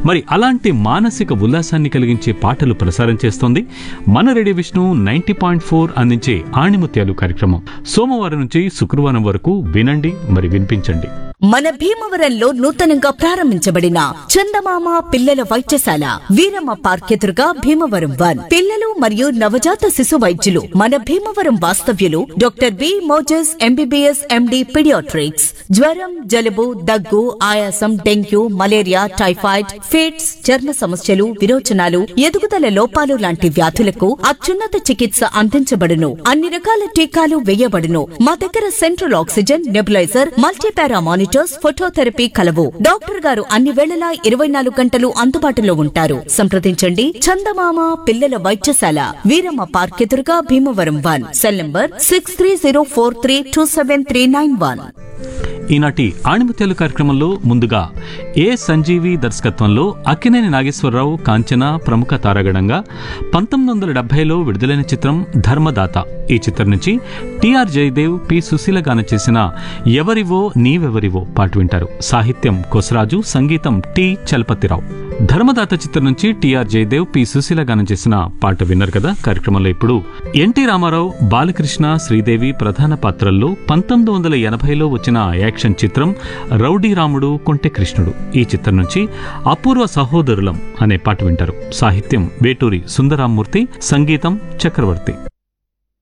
మరి అలాంటి మానసిక ఉల్లాసాన్ని కలిగించే పాటలు ప్రసారం చేస్తోంది మన radio Vishnu ninety point four అందించే ఆణిముత్యాలు కార్యక్రమం సోమవారం నుంచి శుక్రవారం వరకు వినండి మరి వినిపించండి మన భీమవరంలో నూతనంగా ప్రారంభించబడిన చందమామ పిల్లల వైద్యశాల వీరమ్మ పార్క్ ఎదురుగా భీమవరం వన్ పిల్లలు మరియు నవజాత శిశు వైద్యులు మన భీమవరం వాస్తవ్యులు doctor B Moses MBBS MD paediatrics జ్వరం జలుబు దగ్గు ఆయాసం డెంగ్యూ మలేరియా టైఫాయిడ్ ఫిట్స్ చర్మ సమస్యలు విరోచనాలు ఎదుగుదల లోపాలు లాంటి వ్యాధులకు అత్యున్నత చికిత్స అందించబడును అన్ని రకాల టీకాలు వేయబడును మా దగ్గర central oxygen nebuliser multipara monitors phototherapy కలవు డాక్టర్ గారు అన్ని వేళలా ఇరవై నాలుగు గంటలు అందుబాటులో ఉంటారు సంప్రదించండి చందమామ పిల్లల వైద్యశాల వీరమ్మ పార్క్ ఎదురుగా Bhimavaram one cell number six three zero four three two seven three nine one ఈనాటి ఆణిముత్యాలు కార్యక్రమంలో ముందుగా ఏ సంజీవి దర్శకత్వంలో అక్కినేని నాగేశ్వరరావు కాంచన ప్రముఖ తారాగణంగా పంతొమ్మిది వందల డెబ్బైలో విడుదలైన చిత్రం ధర్మదాత ఈ చిత్రం నుంచి టిఆర్ జయదేవ్ పి సుశీల గానం చేసిన ఎవరివో నీవెవరివో పాట వింటారు సాహిత్యం కొసరాజు సంగీతం టి చలపతిరావు ధర్మదాత చిత్రం నుంచి టిఆర్ జయదేవ్ పి సుశీల గానం చేసిన పాట విన్నారు కదా కార్యక్రమంలో ఇప్పుడు ఎన్టీ రామారావు బాలకృష్ణ శ్రీదేవి ప్రధాన పాత్రల్లో పంతొమ్మిది వందల ఎనభైలో వచ్చిన యాక్షన్ చిత్రం రౌడీ రాముడు కొంటె కృష్ణుడు ఈ చిత్రం నుంచి అపూర్వ సహోదరులం అనే పాట వింటారు సాహిత్యం వేటూరి సుందరామూర్తి సంగీతం చక్రవర్తి